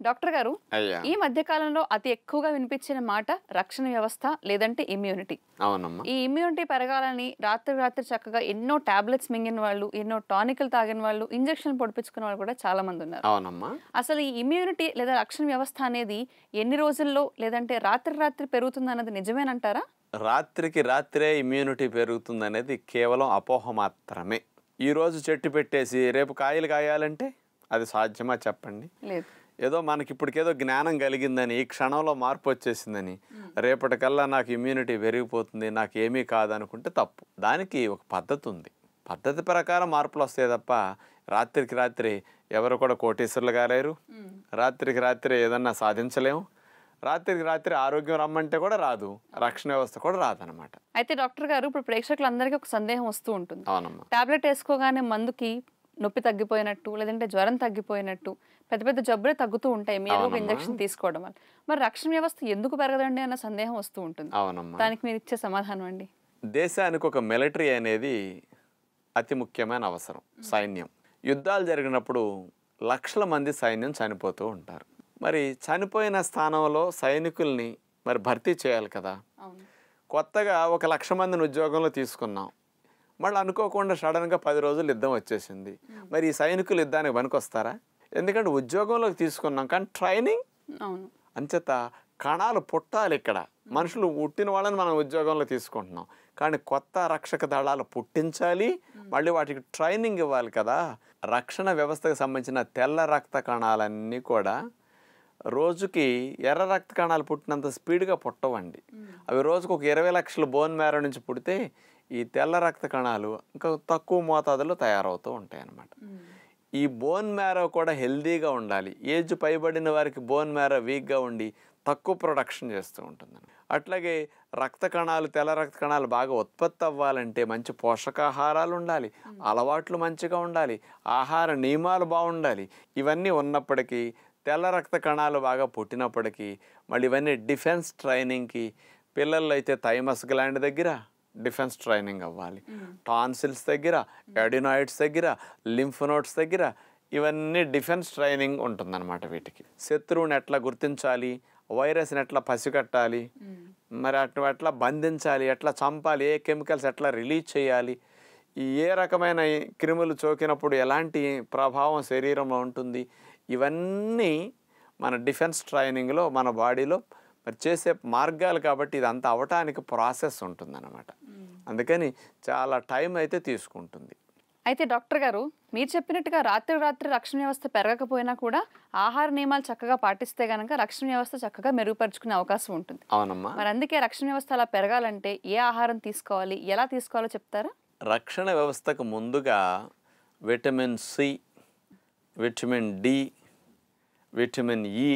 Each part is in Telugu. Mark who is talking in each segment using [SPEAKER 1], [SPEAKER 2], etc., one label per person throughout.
[SPEAKER 1] డాక్టర్ గారు
[SPEAKER 2] అయ్యా
[SPEAKER 1] ఈ మధ్య కాలంలో అతి ఎక్కువగా వినిపించిన మాట రక్షణ వ్యవస్థ లేదంటే ఇమ్యూనిటీ
[SPEAKER 2] అవునమ్మా
[SPEAKER 1] ఈ ఇమ్యూనిటీ పెరగాలని రాత్రి రాత్రి చక్కగా ఎన్నో టాబ్లెట్స్ మింగిన వాళ్ళు ఎన్నో టానికలు తాగిన వాళ్ళు ఇంజక్షన్ పొడిపించుకున్న వాళ్ళు కూడా చాలా మంది ఉన్నారు
[SPEAKER 2] అవునమ్మా
[SPEAKER 1] అసలు ఈ ఇమ్యూనిటీ లేదా రక్షణ వ్యవస్థ అనేది ఎన్ని రోజుల్లో లేదంటే రాత్రి రాత్రి పెరుగుతుంది అన్నది నిజమేనంటారా
[SPEAKER 2] రాత్రికి రాత్రే ఇమ్యూనిటీ పెరుగుతుంది అనేది కేవలం అపోహ మాత్రమే ఈరోజు చెట్టు పెట్టేసి రేపు కాయలు కాయాలంటే అది సాధ్యమా చెప్పండి
[SPEAKER 1] లేదు
[SPEAKER 2] ఏదో మనకి ఇప్పటికేదో జ్ఞానం కలిగిందని ఈ క్షణంలో మార్పు వచ్చేసిందని రేపటికల్లా నాకు ఇమ్యూనిటీ పెరిగిపోతుంది నాకు ఏమీ కాదనుకుంటే తప్పు దానికి ఒక పద్ధతి ఉంది పద్ధతి ప్రకారం మార్పులు వస్తాయి తప్ప రాత్రికి రాత్రి ఎవరు కూడా కోటీశ్వరులు కాలేరు రాత్రికి రాత్రి ఏదన్నా సాధించలేము రాత్రికి రాత్రి ఆరోగ్యం రమ్మంటే కూడా రాదు రక్షణ వ్యవస్థ కూడా రాదనమాట
[SPEAKER 1] అయితే డాక్టర్ గారు ఇప్పుడు ప్రేక్షకులందరికీ ఒక సందేహం వస్తూ ఉంటుంది
[SPEAKER 2] అవునమ్మా
[SPEAKER 1] టాబ్లెట్ వేసుకోగానే మందుకి నొప్పి తగ్గిపోయినట్టు లేదంటే జ్వరం తగ్గిపోయినట్టు పెద్ద పెద్ద జబ్బులే తగ్గుతూ ఉంటాయి మీరు ఒక
[SPEAKER 2] అవునమ్మా.
[SPEAKER 1] ఇంజక్షన్ తీసుకోవడం వల్ల మరి రక్షణ వ్యవస్థ ఎందుకు పెరగదండి అన్న సందేహం వస్తూ ఉంటుంది
[SPEAKER 2] అవునమ్మా
[SPEAKER 1] దానికి మీరు ఇచ్చే సమాధానం అండి
[SPEAKER 2] దేశానికి ఒక మిలిటరీ అనేది అతి ముఖ్యమైన అవసరం సైన్యం యుద్ధాలు జరిగినప్పుడు లక్షల మంది సైన్యం చనిపోతూ ఉంటారు మరి చనిపోయిన స్థానంలో సైనికుల్ని మరి భర్తీ చేయాలి కదా
[SPEAKER 1] అవును
[SPEAKER 2] కొత్తగా ఒక లక్ష మందిని ఉద్యోగంలో తీసుకున్నాం మళ్ళీ అనుకోకుండా సడన్గా పది రోజులు యుద్ధం వచ్చేసింది మరి ఈ సైనికులు యుద్ధానికి పనికొస్తారా ఎందుకంటే ఉద్యోగంలోకి తీసుకున్నాం కానీ ట్రైనింగ్
[SPEAKER 1] అవును
[SPEAKER 2] అంచేత కణాలు పుట్టాలి ఇక్కడ మనుషులు పుట్టిన వాళ్ళని మనం ఉద్యోగంలో తీసుకుంటున్నాం కానీ కొత్త రక్షక దళాలు పుట్టించాలి మళ్ళీ వాటికి ట్రైనింగ్ ఇవ్వాలి కదా రక్షణ వ్యవస్థకు సంబంధించిన తెల్ల రక్త కణాలన్నీ కూడా రోజుకి ఎర్ర రక్త కణాలు పుట్టినంత స్పీడ్గా పుట్టవండి అవి రోజుకు ఒక ఇరవై లక్షల బోన్ మ్యారో నుంచి పుడితే ఈ తెల్ల రక్త కణాలు ఇంకా తక్కువ మోతాదులో తయారవుతూ ఉంటాయి అన్నమాట ఈ బోన్ మ్యారో కూడా హెల్దీగా ఉండాలి ఏజ్ పైబడిన వారికి బోన్ మ్యారో వీక్గా ఉండి తక్కువ ప్రొడక్షన్ చేస్తూ ఉంటుంది అట్లాగే రక్త కణాలు తెల్ల రక్త కణాలు బాగా ఉత్పత్తి అవ్వాలంటే మంచి పోషకాహారాలు ఉండాలి అలవాట్లు మంచిగా ఉండాలి ఆహార నియమాలు బాగుండాలి ఇవన్నీ ఉన్నప్పటికీ తెల్ల రక్త కణాలు బాగా పుట్టినప్పటికీ మళ్ళీ ఇవన్నీ డిఫెన్స్ ట్రైనింగ్కి పిల్లల్లో అయితే థైమస్ గ్లాండ్ దగ్గర డిఫెన్స్ ట్రైనింగ్ అవ్వాలి టాన్సిల్స్ దగ్గర ఎడినాయిడ్స్ దగ్గర లింఫ్ నోట్స్ దగ్గర ఇవన్నీ డిఫెన్స్ ట్రైనింగ్ ఉంటుందన్నమాట వీటికి శత్రువుని ఎట్లా గుర్తించాలి వైరస్ని ఎట్లా పసిగట్టాలి మరి అటు ఎట్లా బంధించాలి ఎట్లా చంపాలి ఏ కెమికల్స్ ఎట్లా రిలీజ్ చేయాలి ఈ ఏ రకమైన ఈ క్రిములు సోకినప్పుడు ఎలాంటి ప్రభావం శరీరంలో ఉంటుంది ఇవన్నీ మన డిఫెన్స్ ట్రైనింగ్లో మన బాడీలో మరి చేసే మార్గాలు కాబట్టి ఇదంతా అవటానికి ప్రాసెస్ ఉంటుందన్నమాట అందుకని చాలా టైం అయితే తీసుకుంటుంది
[SPEAKER 1] అయితే డాక్టర్ గారు మీరు చెప్పినట్టుగా రాత్రి రాత్రి రక్షణ వ్యవస్థ పెరగకపోయినా కూడా ఆహార నియమాలు చక్కగా పాటిస్తే గనక రక్షణ వ్యవస్థ చక్కగా మెరుగుపరుచుకునే అవకాశం ఉంటుంది
[SPEAKER 2] అవునమ్మా
[SPEAKER 1] మరి అందుకే రక్షణ వ్యవస్థ అలా పెరగాలంటే ఏ ఆహారం తీసుకోవాలి ఎలా తీసుకోవాలో చెప్తారా
[SPEAKER 2] రక్షణ వ్యవస్థకు ముందుగా vitamin C vitamin D vitamin E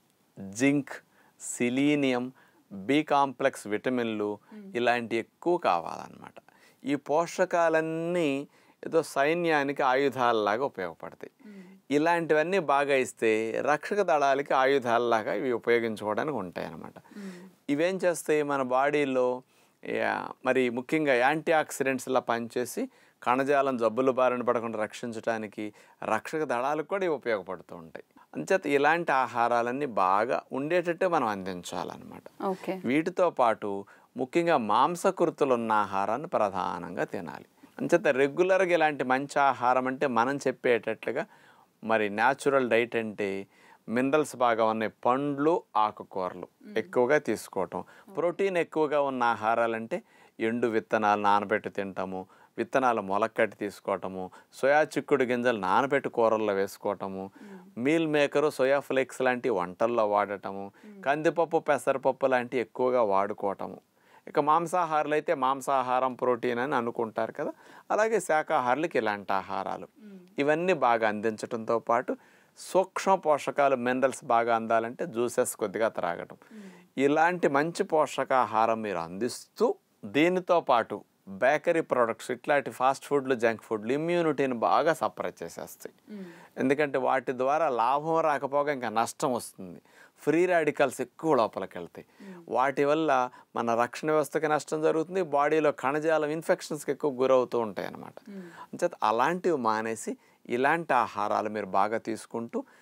[SPEAKER 2] zinc selenium B complex విటమిన్లు ఇలాంటి ఎక్కువ కావాలన్నమాట ఈ పోషకాలన్నీ ఏదో సైన్యానికి ఆయుధాలలాగా ఉపయోగపడతాయి ఇలాంటివన్నీ బాగా ఇస్తే రక్షక దళాలకి ఆయుధాలలాగా ఇవి ఉపయోగించుకోవడానికి ఉంటాయి అన్నమాట ఇవేం చేస్తాయి మన బాడీలో యా- మరి ముఖ్యంగా యాంటీ ఆక్సిడెంట్స్ ఇలా పనిచేసి కణజాలం జబ్బులు బారిన పడకుండా రక్షించడానికి రక్షక దళాలకు కూడా ఇవి ఉపయోగపడుతూ ఉంటాయి అంచేత ఇలాంటి ఆహారాలన్నీ బాగా ఉండేటట్టే మనం అందించాలన్నమాట
[SPEAKER 1] ఓకే
[SPEAKER 2] వీటితో పాటు ముఖ్యంగా మాంసకృతులు ఉన్న ఆహారాన్ని ప్రధానంగా తినాలి అంచేత రెగ్యులర్గా ఇలాంటి మంచి ఆహారం అంటే మనం చెప్పేటట్లుగా మరి న్యాచురల్ డైట్ అంటే మినరల్స్ బాగా ఉన్నాయి పండ్లు ఆకుకూరలు ఎక్కువగా తీసుకోవటం ప్రోటీన్ ఎక్కువగా ఉన్న ఆహారాలంటే ఎండు విత్తనాలు నానబెట్టి తింటాము విత్తనాలు మొలకట్టి తీసుకోవటము సోయా చిక్కుడు గింజలు నానబెట్టి కూరల్లో వేసుకోవటము మీల్ మేకరు సోయా ఫ్లేక్స్ లాంటి వంటల్లో వాడటము కందిపప్పు పెసరపప్పు లాంటివి ఎక్కువగా వాడుకోవటము ఇక మాంసాహారులు అయితే మాంసాహారం ప్రోటీన్ అని అనుకుంటారు కదా అలాగే శాకాహారులకి ఇలాంటి ఆహారాలు ఇవన్నీ బాగా అందించడంతో పాటు సూక్ష్మ పోషకాలు మినరల్స్ బాగా అందాలంటే జ్యూసెస్ కొద్దిగా త్రాగటం ఇలాంటి మంచి పోషకాహారం మీరు అందిస్తూ దీనితో పాటు బేకరీ ప్రొడక్ట్స్ ఇట్లాంటి ఫాస్ట్ ఫుడ్లు జంక్ ఫుడ్లు ఇమ్యూనిటీని బాగా సపరేట్ చేసేస్తాయి ఎందుకంటే వాటి ద్వారా లాభం రాకపోగా ఇంకా నష్టం వస్తుంది ఫ్రీ రాడికల్స్ ఎక్కువ లోపలికి వెళ్తాయి వాటి వల్ల మన రక్షణ వ్యవస్థకి నష్టం జరుగుతుంది బాడీలో కణజాలం ఇన్ఫెక్షన్స్కి ఎక్కువ గురవుతూ ఉంటాయి అన్నమాట అంచేత అలాంటివి మానేసి ఇలాంటి ఆహారాలు మీరు బాగా తీసుకుంటూ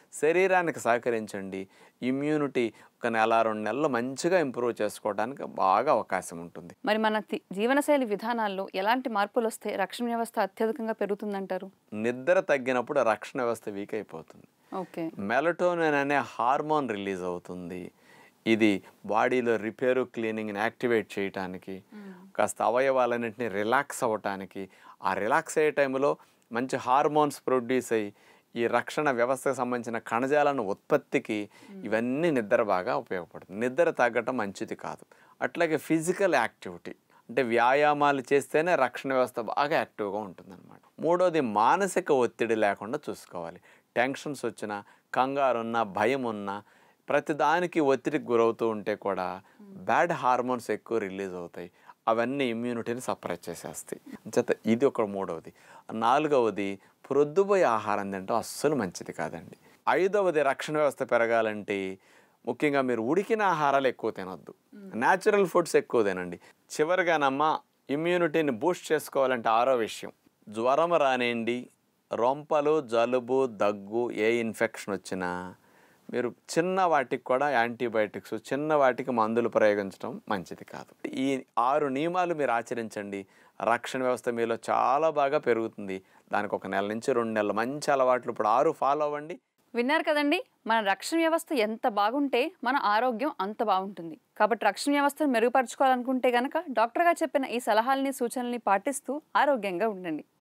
[SPEAKER 2] శరీరానికి సహకరించండి ఇమ్యూనిటీ ఒక నెల రెండు నెలలు మంచిగా ఇంప్రూవ్ చేసుకోవడానికి బాగా అవకాశం ఉంటుంది
[SPEAKER 1] మరి మన తి- జీవనశైలి విధానాల్లో ఎలాంటి మార్పులు వస్తే రక్షణ వ్యవస్థ అత్యధికంగా పెరుగుతుందంటారు
[SPEAKER 2] నిద్ర తగ్గినప్పుడు రక్షణ వ్యవస్థ వీక్ అయిపోతుంది
[SPEAKER 1] ఓకే
[SPEAKER 2] మెలటోనిన్ అనే హార్మోన్ రిలీజ్ అవుతుంది ఇది బాడీలో రిపేరు క్లీనింగ్ని యాక్టివేట్ చేయటానికి కాస్త అవయవాలన్నింటినీ రిలాక్స్ అవ్వటానికి ఆ రిలాక్స్ అయ్యే టైంలో మంచి హార్మోన్స్ ప్రొడ్యూస్ అయ్యి ఈ రక్షణ వ్యవస్థకు సంబంధించిన కణజాలను ఉత్పత్తికి ఇవన్నీ నిద్ర బాగా ఉపయోగపడుతుంది నిద్ర తగ్గటం మంచిది కాదు అట్లాగే ఫిజికల్ యాక్టివిటీ అంటే వ్యాయామాలు చేస్తేనే రక్షణ వ్యవస్థ బాగా యాక్టివ్గా ఉంటుందన్నమాట మూడోది మానసిక ఒత్తిడి లేకుండా చూసుకోవాలి టెన్షన్స్ వచ్చినా కంగారు ఉన్నా భయం ఉన్నా ప్రతిదానికి ఒత్తిడికి గురవుతూ ఉంటే కూడా బ్యాడ్ హార్మోన్స్ ఎక్కువ రిలీజ్ అవుతాయి అవన్నీ ఇమ్యూనిటీని సపరేట్ చేసేస్తాయి చేత ఇది ఒక మూడవది నాలుగవది ప్రొద్దుపోయే ఆహారం తింటాం అస్సలు మంచిది కాదండి ఐదవది రక్షణ వ్యవస్థ పెరగాలంటే ముఖ్యంగా మీరు ఉడికిన ఆహారాలు ఎక్కువ తినొద్దు న్యాచురల్ ఫుడ్స్ ఎక్కువ తినండి చివరిగానమ్మా ఇమ్యూనిటీని బూస్ట్ చేసుకోవాలంటే ఆరో విషయం జ్వరం రానివ్వండి రొంపలు జలుబు దగ్గు ఏ ఇన్ఫెక్షన్ వచ్చినా మీరు చిన్న వాటికి కూడా యాంటీబయాటిక్స్ చిన్న వాటికి మందులు ప్రయోగించడం మంచిది కాదు ఈ ఆరు నియమాలు మీరు ఆచరించండి రక్షణ వ్యవస్థ మీలో చాలా బాగా పెరుగుతుంది దానికి ఒక నెల నుంచి రెండు నెలలు మంచి అలవాట్లు ఇప్పుడు ఆరు ఫాలో అవ్వండి
[SPEAKER 1] విన్నారు కదండి మన రక్షణ వ్యవస్థ ఎంత బాగుంటే మన ఆరోగ్యం అంత బాగుంటుంది కాబట్టి రక్షణ వ్యవస్థను మెరుగుపరచుకోవాలనుకుంటే గనక డాక్టర్ గారు చెప్పిన ఈ సలహాలని సూచనల్ని పాటిస్తూ ఆరోగ్యంగా ఉండండి